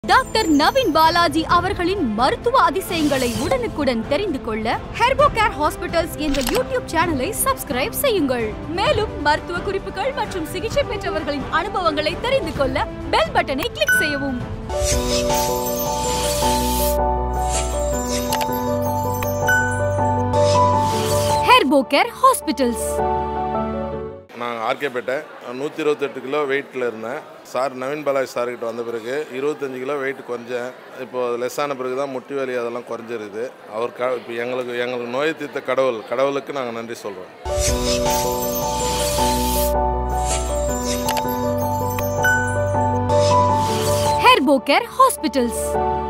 doctor Naveen Balaji அவர்களின் மருத்துவ அதிசயங்களை உடனுக்குடன் தெரிந்து கொள்ள ஹெர்போ கேர் ஹாஸ்பிட்டல்ஸ் என்ற யூடியூப் சேனலை சப்ஸ்கிரைப் செய்யுங்கள் மேலும் மருத்துவ குறிப்புகள் மற்றும் சிகிச்சை பெற்றவர்களின் அனுபவங்களை தெரிந்து கொள்ள பெல் பட்டனை கிளிக் செய்யவும் ஹெர்போ கேர் ஹாஸ்பிட்டல்ஸ் நான் ஆர்கேபேட்டை நூற்றி இருபத்தெட்டு கிலோ வெயிட்டில் இருந்தேன் சார் நவீன் பாலாஜி சார்கிட்ட வந்த பிறகு இருபத்தஞ்சு கிலோ வெயிட் குறைஞ்சேன் இப்போது லெஸ் ஆன பிறகு தான் முட்டி வலி அதெல்லாம் குறைஞ்சிருக்குது அவர் க இப்போ எங்களுக்கு எங்களுக்கு நோயை தீர்த்த கடவுள் கடவுளுக்கு நாங்கள் நன்றி சொல்கிறோம் ஹெர்போ கேர் ஹாஸ்பிட்டல்ஸ்